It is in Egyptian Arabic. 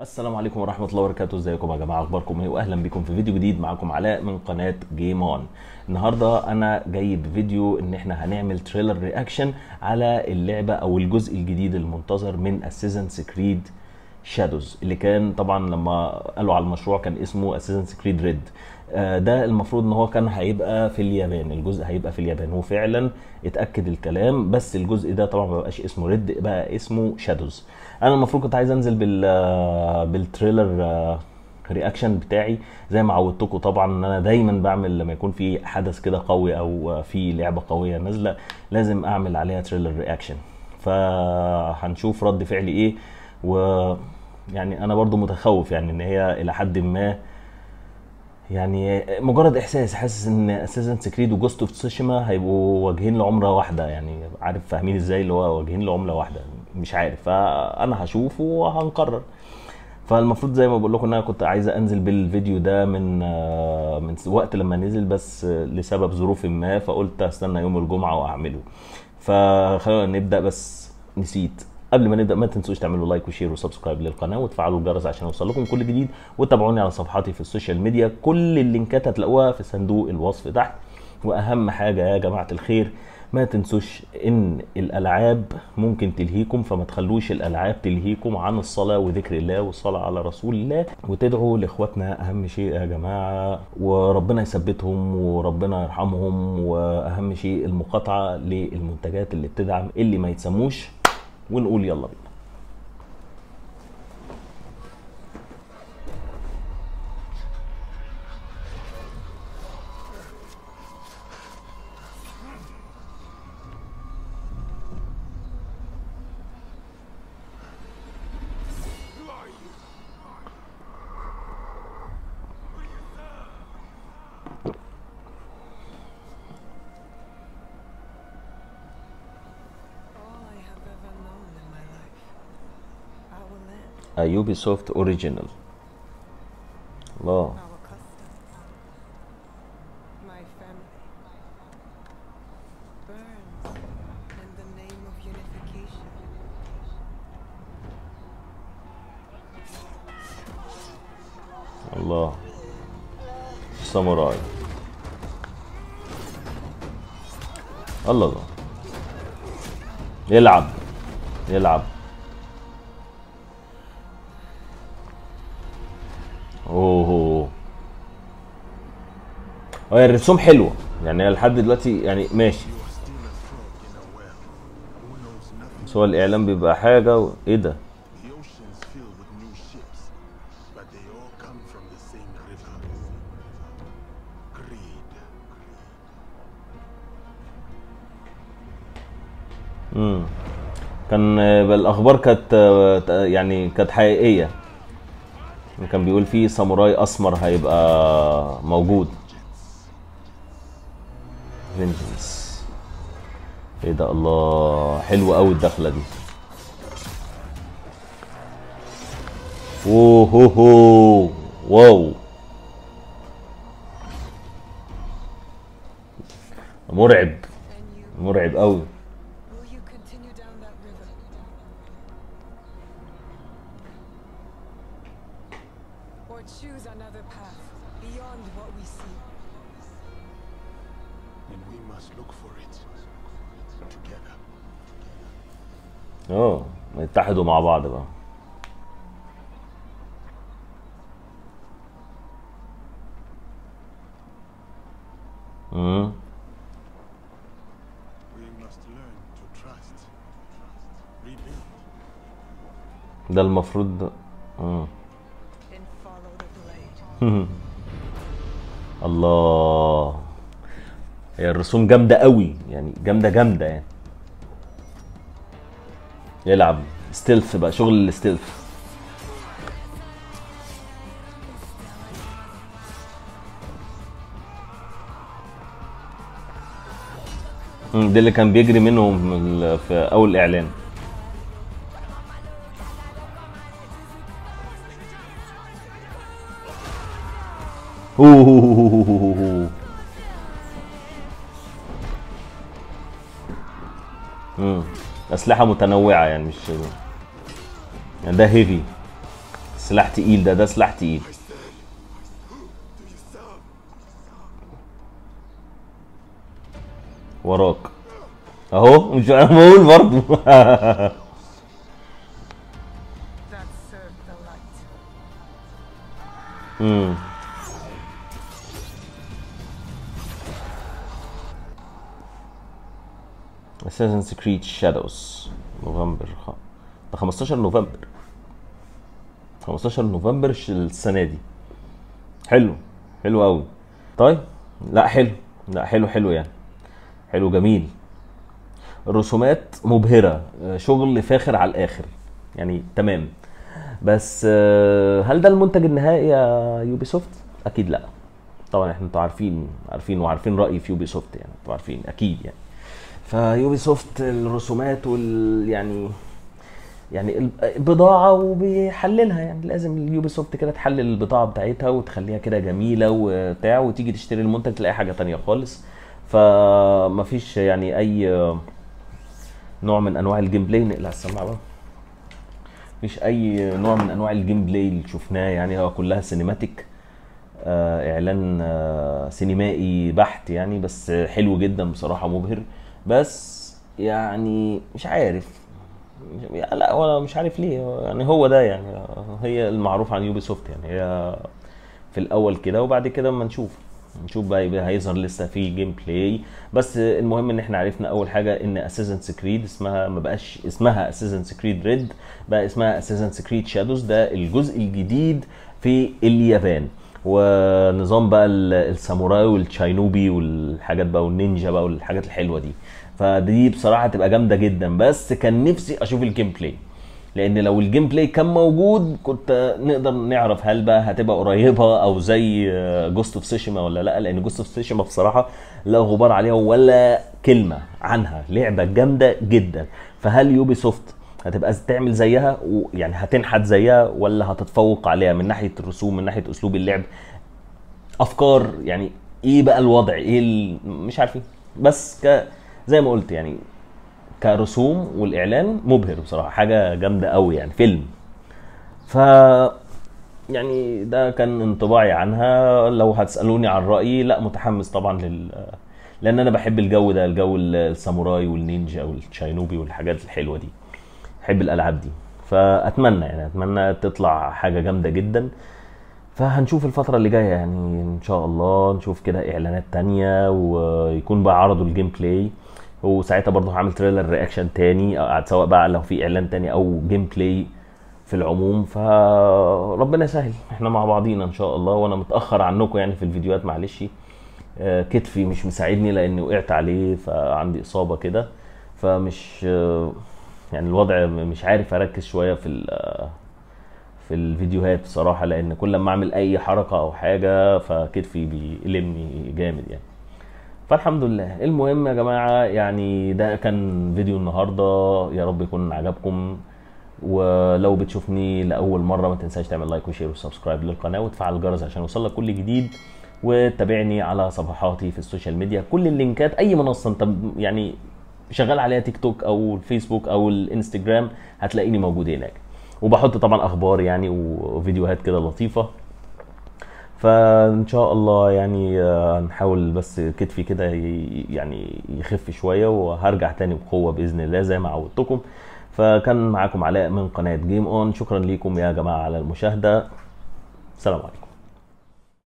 السلام عليكم ورحمة الله وبركاته ازيكم يا جماعة اخباركم ايه واهلا بكم في فيديو جديد معاكم علاء من قناة جيم اون النهاردة انا جاي بفيديو ان احنا هنعمل تريلر رياكشن على اللعبة او الجزء الجديد المنتظر من اسيزنس كريد شادوز اللي كان طبعا لما قالوا على المشروع كان اسمه اسيزنس كريد ريد ده المفروض ان هو كان هيبقى في اليابان الجزء هيبقى في اليابان وفعلا اتاكد الكلام بس الجزء ده طبعا ما بقاش اسمه ريد بقى اسمه شادوز انا المفروض كنت عايز انزل بال بالتريلر رياكشن بتاعي زي ما عودتكم طبعا ان انا دايما بعمل لما يكون في حدث كده قوي او في لعبه قويه نازله لازم اعمل عليها تريلر رياكشن فهنشوف رد فعلي ايه و يعني انا برضو متخوف يعني ان هي الى حد ما يعني مجرد احساس حاسس ان اساسن كريد وجوست اوف تسوشيما هيبقوا واجهين لعمره واحده يعني عارف فاهمين ازاي اللي هو واجهين لعمله واحده مش عارف فانا هشوف وهنقرر فالمفروض زي ما بقول لكم ان انا كنت عايز انزل بالفيديو ده من من وقت لما نزل بس لسبب ظروف ما فقلت استنى يوم الجمعه واعمله فخلونا نبدا بس نسيت قبل ما نبدا ما تنسوش تعملوا لايك وشير وسبسكرايب للقناه وتفعلوا الجرس عشان يوصل لكم كل جديد وتابعوني على صفحاتي في السوشيال ميديا كل اللينكات هتلاقوها في صندوق الوصف تحت واهم حاجه يا جماعه الخير ما تنسوش ان الالعاب ممكن تلهيكم فما تخلوش الالعاب تلهيكم عن الصلاه وذكر الله والصلاه على رسول الله وتدعوا لاخواتنا اهم شيء يا جماعه وربنا يثبتهم وربنا يرحمهم واهم شيء المقاطعه للمنتجات اللي بتدعم اللي ما يتسموش ونقول يلا بينا all I have ever known in my life. Our land, a Ubisoft original الله our customs, my family burns in the name of unification. الله ساموراي الله الله يلعب يلعب اوه هي الرسوم حلوه يعني لحد دلوقتي يعني ماشي بس هو الاعلام بيبقى حاجه و... ايه ده The ocean's filled with new ships, but they all come from the same river. Greed. امم كان آه، الاخبار كانت آه، يعني كانت حقيقيه كان بيقول في ساموراي اسمر هيبقى موجود فينجنس ايه ده الله حلوه قوي الدخله دي اوه هو هو واو مرعب And you, مرعب قوي will you continue down that river? Or choose another path beyond what we see? And we must look for it together. اه يتحدوا مع بعض بقى امم We must learn to trust. Rebuild. ده المفروض امم And follow the blade. الله هي الرسوم جامده قوي يعني جامده جامده يعني يلعب ستيلث بقى شغل الستيلث مم، ده اللي كان بيجري منهم ال- في اول اعلان أوه. مم. اسلحه متنوعه يعني مش يعني ده هيفي سلاح تقيل ده ده سلاح تقيل I said, do you sound? وراك اهو مش انا بقول برضه That served the light. امم Assassin's Creed Shadows نوفمبر خ... ده 15 نوفمبر 15 نوفمبر ش- السنة دي حلو حلو قوي طيب لا حلو لا حلو حلو يعني حلو جميل الرسومات مبهرة آه، شغل فاخر على الآخر يعني تمام بس آه، هل ده المنتج النهائي يا يوبي سوفت؟ أكيد لا طبعا احنا انتوا عارفين عارفين وعارفين رأيي في يوبي سوفت يعني انتوا عارفين أكيد يعني فيوبي سوفت الرسومات وال يعني يعني البضاعة وبيحللها يعني لازم اليوبي سوفت كده تحلل البضاعة بتاعتها وتخليها كده جميلة وبتاع وتيجي تشتري المنتج تلاقي حاجة تانية خالص فمفيش يعني أي نوع من أنواع الجيم بلاي نقلع السماعة بقى مفيش أي نوع من أنواع الجيم بلاي اللي شفناه يعني هو كلها سينماتيك آه، اعلان آه، سينمائي بحت يعني بس حلو جدا بصراحه مبهر بس يعني مش عارف مش- لا ولا مش عارف ليه يعني هو ده يعني هي المعروف عن يوبي سوفت يعني هي في الاول كده وبعد كده اما نشوف نشوف بقى يبقى هيظهر لسه في جيم بلاي بس المهم ان احنا عرفنا اول حاجه ان اساسنس كريد اسمها ما بقاش اسمها اساسنس كريد ريد بقى اسمها اساسنس كريد شادوز ده الجزء الجديد في اليابان ونظام بقى ال- الساموراي والتشاينوبي والحاجات بقى والنينجا بقى والحاجات الحلوه دي فدي بصراحه تبقى جامده جدا بس كان نفسي اشوف الجيم بلاي لان لو الجيم بلاي كان موجود كنت نقدر نعرف هل بقى هتبقى قريبه او زي جوست اوف سيشيما ولا لا لان جوست اوف سيشيما بصراحه لا غبار عليها ولا كلمه عنها لعبه جامده جدا فهل يوبي سوفت هتبقى تعمل زيها ويعني هتنحت زيها ولا هتتفوق عليها من ناحيه الرسوم من ناحيه اسلوب اللعب افكار يعني ايه بقى الوضع ايه ال... مش عارفين بس ك زي ما قلت يعني كرسوم والاعلان مبهر بصراحه حاجه جامده قوي يعني فيلم ف يعني ده كان انطباعي عنها لو هتسالوني عن رايي لا متحمس طبعا لل لان انا بحب الجو ده الجو الساموراي والنينجا والتشاينوبي والحاجات الحلوه دي بحب الالعاب دي فاتمنى يعني اتمنى تطلع حاجه جامده جدا فهنشوف الفترة اللي جاية يعني ان شاء الله نشوف كده اعلانات تانية ويكون بقى عرضوا الجيم بلاي وساعتها برضه هعمل تريلر رياكشن تاني أو سواء بقى لو في اعلان تاني او جيم بلاي في العموم فربنا يسهل احنا مع بعضينا ان شاء الله وانا متاخر عنكم يعني في الفيديوهات معلش آه، كتفي مش مساعدني لاني وقعت عليه فعندي اصابه كده فمش آه، يعني الوضع م- مش عارف اركز شويه في ال- آه، في الفيديوهات بصراحه لان كل ما اعمل اي حركه او حاجه فكتفي بيألمني جامد يعني فالحمد لله المهم يا جماعه يعني ده كان فيديو النهارده يا رب يكون عجبكم ولو بتشوفني لاول مره ما تنساش تعمل لايك وشير وسبسكرايب للقناه وتفعل الجرس عشان يوصلك كل جديد وتابعني على صفحاتي في السوشيال ميديا كل اللينكات اي منصه انت يعني شغال عليها تيك توك او الفيسبوك او الانستجرام هتلاقيني موجود هناك وبحط طبعا اخبار يعني وفيديوهات كده لطيفه فان شاء الله يعني آه، هنحاول بس كتفي كده ي- يعني يخف شويه وهرجع تاني بقوه باذن الله زي ما عودتكم فكان معاكم علاء من قناه جيم اون شكرا ليكم يا جماعه على المشاهده سلام عليكم